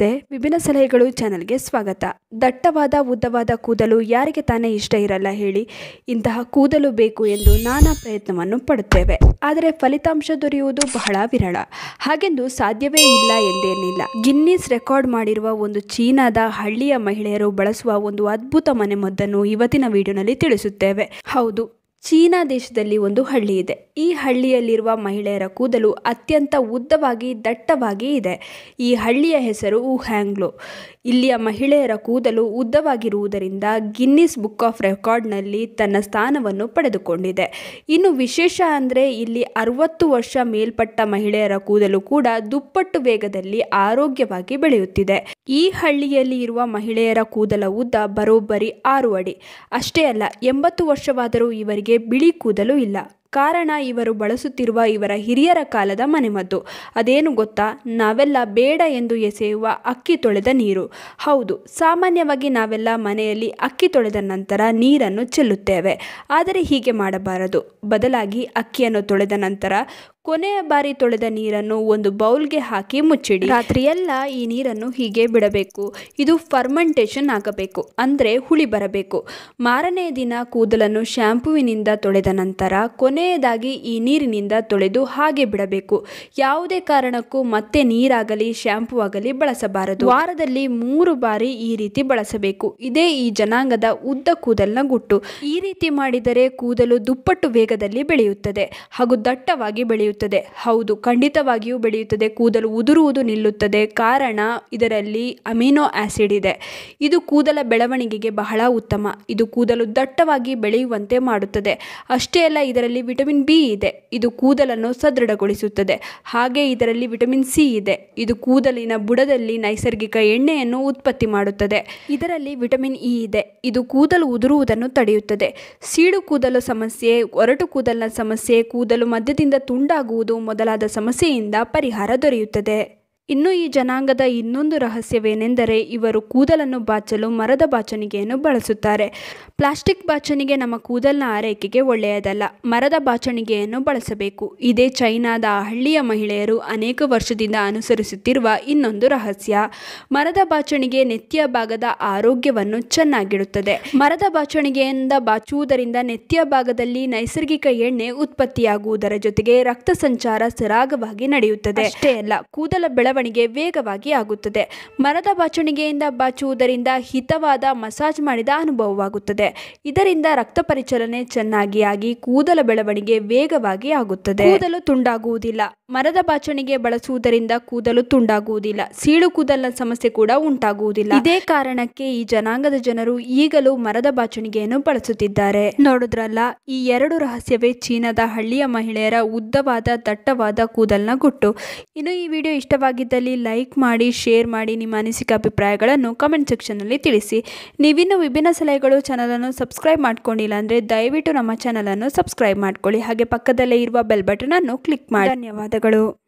ನಮಸ್ತೆ ವಿಭಿನ್ನ ಸಲಹೆಗಳು ಚಾನಲ್ಗೆ ಸ್ವಾಗತ ದಟ್ಟವಾದ ಉದ್ದವಾದ ಕೂದಲು ಯಾರಿಗೆ ತಾನೇ ಇಷ್ಟ ಇರಲ್ಲ ಹೇಳಿ ಇಂತಹ ಕೂದಲು ಬೇಕು ಎಂದು ನಾನಾ ಪ್ರಯತ್ನವನ್ನು ಪಡುತ್ತೇವೆ ಆದರೆ ಫಲಿತಾಂಶ ದೊರೆಯುವುದು ಬಹಳ ವಿರಳ ಹಾಗೆಂದು ಸಾಧ್ಯವೇ ಇಲ್ಲ ಎಂದೇನಿಲ್ಲ ಗಿನ್ನಿಸ್ ರೆಕಾರ್ಡ್ ಮಾಡಿರುವ ಒಂದು ಚೀನಾದ ಹಳ್ಳಿಯ ಮಹಿಳೆಯರು ಬಳಸುವ ಒಂದು ಅದ್ಭುತ ಮನೆಮದ್ದನ್ನು ಇವತ್ತಿನ ವಿಡಿಯೋನಲ್ಲಿ ತಿಳಿಸುತ್ತೇವೆ ಹೌದು ಚೀನಾ ದೇಶದಲ್ಲಿ ಒಂದು ಹಳ್ಳಿ ಇದೆ ಈ ಹಳ್ಳಿಯಲ್ಲಿರುವ ಮಹಿಳೆಯರ ಕೂದಲು ಅತ್ಯಂತ ಉದ್ದವಾಗಿ ದಟ್ಟವಾಗಿ ಇದೆ ಈ ಹಳ್ಳಿಯ ಹೆಸರು ಉಹ್ಯಾಂಗ್ಲೋ ಇಲ್ಲಿಯ ಮಹಿಳೆಯರ ಕೂದಲು ಉದ್ದವಾಗಿರುವುದರಿಂದ ಗಿನ್ನಿಸ್ ಬುಕ್ ಆಫ್ ರೆಕಾರ್ಡ್ನಲ್ಲಿ ತನ್ನ ಸ್ಥಾನವನ್ನು ಪಡೆದುಕೊಂಡಿದೆ ಇನ್ನು ವಿಶೇಷ ಅಂದರೆ ಇಲ್ಲಿ ಅರವತ್ತು ವರ್ಷ ಮೇಲ್ಪಟ್ಟ ಮಹಿಳೆಯರ ಕೂದಲು ಕೂಡ ದುಪ್ಪಟ್ಟು ವೇಗದಲ್ಲಿ ಆರೋಗ್ಯವಾಗಿ ಬೆಳೆಯುತ್ತಿದೆ ಈ ಹಳ್ಳಿಯಲ್ಲಿ ಇರುವ ಮಹಿಳೆಯರ ಕೂದಲ ಉದ್ದ ಬರೋಬ್ಬರಿ ಆರು ಅಡಿ ಅಷ್ಟೇ ಅಲ್ಲ ಎಂಬತ್ತು ವರ್ಷವಾದರೂ ಇವರಿಗೆ ಬಿಳಿ ಕೂದಲು ಇಲ್ಲ ಕಾರಣ ಇವರು ಬಳಸುತ್ತಿರುವ ಇವರ ಹಿರಿಯರ ಕಾಲದ ಮನೆಮದ್ದು ಅದೇನು ಗೊತ್ತಾ ನಾವೆಲ್ಲ ಬೇಡ ಎಂದು ಎಸೆಯುವ ಅಕ್ಕಿ ತೊಳೆದ ನೀರು ಹೌದು ಸಾಮಾನ್ಯವಾಗಿ ನಾವೆಲ್ಲ ಮನೆಯಲ್ಲಿ ಅಕ್ಕಿ ತೊಳೆದ ನಂತರ ನೀರನ್ನು ಚೆಲ್ಲುತ್ತೇವೆ ಆದರೆ ಹೀಗೆ ಮಾಡಬಾರದು ಬದಲಾಗಿ ಅಕ್ಕಿಯನ್ನು ತೊಳೆದ ನಂತರ ಕೊನೆಯ ಬಾರಿ ತೊಳೆದ ನೀರನ್ನು ಒಂದು ಬೌಲ್ಗೆ ಹಾಕಿ ಮುಚ್ಚಿಡಿ ರಾತ್ರಿಯೆಲ್ಲ ಈ ನೀರನ್ನು ಹೀಗೆ ಬಿಡಬೇಕು ಇದು ಫರ್ಮೆಂಟೇಷನ್ ಆಗಬೇಕು ಅಂದರೆ ಹುಳಿ ಬರಬೇಕು ಮಾರನೆಯ ದಿನ ಕೂದಲನ್ನು ಶ್ಯಾಂಪುವಿನಿಂದ ತೊಳೆದ ನಂತರ ಕೊನೆಯದಾಗಿ ಈ ನೀರಿನಿಂದ ತೊಳೆದು ಹಾಗೆ ಬಿಡಬೇಕು ಯಾವುದೇ ಕಾರಣಕ್ಕೂ ಮತ್ತೆ ನೀರಾಗಲಿ ಶ್ಯಾಂಪು ಆಗಲಿ ಬಳಸಬಾರದು ವಾರದಲ್ಲಿ ಮೂರು ಬಾರಿ ಈ ರೀತಿ ಬಳಸಬೇಕು ಇದೇ ಈ ಜನಾಂಗದ ಉದ್ದ ಕೂದಲಿನ ಗುಟ್ಟು ಈ ರೀತಿ ಮಾಡಿದರೆ ಕೂದಲು ದುಪ್ಪಟ್ಟು ವೇಗದಲ್ಲಿ ಬೆಳೆಯುತ್ತದೆ ಹಾಗೂ ದಟ್ಟವಾಗಿ ಬೆಳೆಯುತ್ತದೆ ಹೌದು ಖಂಡಿತವಾಗಿಯೂ ಬೆಳೆಯುತ್ತದೆ ಕೂದಲು ಉದುರುವುದು ನಿಲ್ಲುತ್ತದೆ ಕಾರಣ ಇದರಲ್ಲಿ ಅಮಿನೋ ಆಸಿಡ್ ಇದೆ ಇದು ಕೂದಲ ಬೆಳವಣಿಗೆಗೆ ಬಹಳ ಉತ್ತಮ ಇದು ಕೂದಲು ದಟ್ಟವಾಗಿ ಬೆಳೆಯುವಂತೆ ಮಾಡುತ್ತದೆ ಅಷ್ಟೇ ಅಲ್ಲ ಇದರಲ್ಲಿ ವಿಟಮಿನ್ ಬಿ ಇದೆ ಇದು ಕೂದಲನ್ನು ಸದೃಢಗೊಳಿಸುತ್ತದೆ ಹಾಗೆ ಇದರಲ್ಲಿ ವಿಟಮಿನ್ ಸಿ ಇದೆ ಇದು ಕೂದಲಿನ ಬುಡದಲ್ಲಿ ನೈಸರ್ಗಿಕ ಎಣ್ಣೆಯನ್ನು ಉತ್ಪತ್ತಿ ಮಾಡುತ್ತದೆ ಇದರಲ್ಲಿ ವಿಟಮಿನ್ ಇ ಇದೆ ಇದು ಕೂದಲು ಉದುರುವುದನ್ನು ತಡೆಯುತ್ತದೆ ಸೀಳು ಕೂದಲು ಸಮಸ್ಯೆ ಒರಟು ಕೂದಲಿನ ಸಮಸ್ಯೆ ಕೂದಲು ಮಧ್ಯದಿಂದ ತುಂಡಾಗುವುದು ಮೊದಲಾದ ಸಮಸ್ಯೆಯಿಂದ ಪರಿಹಾರ ದೊರೆಯುತ್ತದೆ ಇನ್ನು ಈ ಜನಾಂಗದ ಇನ್ನೊಂದು ರಹಸ್ಯವೇನೆಂದರೆ ಇವರು ಕೂದಲನ್ನು ಬಾಚಲು ಮರದ ಬಾಚಣಿಗೆಯನ್ನು ಬಳಸುತ್ತಾರೆ ಪ್ಲಾಸ್ಟಿಕ್ ಬಾಚಣಿಗೆ ನಮ್ಮ ಕೂದಲಿನ ಆರೈಕೆಗೆ ಒಳ್ಳೆಯದಲ್ಲ ಮರದ ಬಾಚಣಿಗೆಯನ್ನು ಬಳಸಬೇಕು ಇದೇ ಚೈನಾದ ಹಳ್ಳಿಯ ಮಹಿಳೆಯರು ಅನೇಕ ವರ್ಷದಿಂದ ಅನುಸರಿಸುತ್ತಿರುವ ಇನ್ನೊಂದು ರಹಸ್ಯ ಮರದ ಬಾಚಣಿಗೆ ನೆತ್ತಿಯ ಭಾಗದ ಆರೋಗ್ಯವನ್ನು ಚೆನ್ನಾಗಿಡುತ್ತದೆ ಮರದ ಬಾಚಣಿಗೆಯಿಂದ ಬಾಚುವುದರಿಂದ ನೆತ್ತಿಯ ಭಾಗದಲ್ಲಿ ನೈಸರ್ಗಿಕ ಎಣ್ಣೆ ಉತ್ಪತ್ತಿಯಾಗುವುದರ ಜೊತೆಗೆ ರಕ್ತ ಸಂಚಾರ ಸರಾಗವಾಗಿ ನಡೆಯುತ್ತದೆ ಅಷ್ಟೇ ಅಲ್ಲ ಕೂದಲ ಬೆಳವಣಿಗೆ ವೇಗವಾಗಿ ಆಗುತ್ತದೆ ಮರದ ಬಾಚಣಿಗೆಯಿಂದ ಬಾಚುವುದರಿಂದ ಹಿತವಾದ ಮಸಾಜ್ ಮಾಡಿದ ಅನುಭವವಾಗುತ್ತದೆ ಇದರಿಂದ ರಕ್ತ ಪರಿಚಲನೆ ಚೆನ್ನಾಗಿ ಆಗಿ ಕೂದಲ ಬೆಳವಣಿಗೆ ವೇಗವಾಗಿ ಆಗುತ್ತದೆ ಕೂದಲು ತುಂಡಾಗುವುದಿಲ್ಲ ಮರದ ಬಾಚಣಿಗೆ ಬಳಸುವುದರಿಂದ ಕೂದಲು ತುಂಡಾಗುವುದಿಲ್ಲ ಸೀಳು ಕೂದಲಿನ ಸಮಸ್ಯೆ ಕೂಡ ಉಂಟಾಗುವುದಿಲ್ಲ ಇದೇ ಕಾರಣಕ್ಕೆ ಈ ಜನಾಂಗದ ಜನರು ಈಗಲೂ ಮರದ ಬಾಚಣಿಗೆಯನ್ನು ಬಳಸುತ್ತಿದ್ದಾರೆ ನೋಡಿದ್ರಲ್ಲ ಈ ಎರಡು ರಹಸ್ಯವೇ ಚೀನಾದ ಹಳ್ಳಿಯ ಮಹಿಳೆಯರ ಉದ್ದವಾದ ದಟ್ಟವಾದ ಕೂದಲಿನ ಗುಟ್ಟು ಇನ್ನು ಈ ವಿಡಿಯೋ ಇಷ್ಟವಾಗಿದ್ದಲ್ಲಿ ಲೈಕ್ ಮಾಡಿ ಶೇರ್ ಮಾಡಿ ನಿಮ್ಮ ಅನಿಸಿಕೆ ಅಭಿಪ್ರಾಯಗಳನ್ನು ಕಮೆಂಟ್ ಸೆಕ್ಷನ್ನಲ್ಲಿ ತಿಳಿಸಿ ನೀವಿನ್ನು ವಿಭಿನ್ನ ಸಲಹೆಗಳು ಚಾನಲನ್ನು ಸಬ್ಸ್ಕ್ರೈಬ್ ಮಾಡ್ಕೊಂಡಿಲ್ಲ ಅಂದರೆ ದಯವಿಟ್ಟು ನಮ್ಮ ಚಾನಲನ್ನು ಸಬ್ಸ್ಕ್ರೈಬ್ ಮಾಡ್ಕೊಳ್ಳಿ ಹಾಗೆ ಪಕ್ಕದಲ್ಲೇ ಇರುವ ಬೆಲ್ ಬಟನ್ ಅನ್ನು ಕ್ಲಿಕ್ ಮಾಡಿ ಧನ್ಯವಾದಗಳು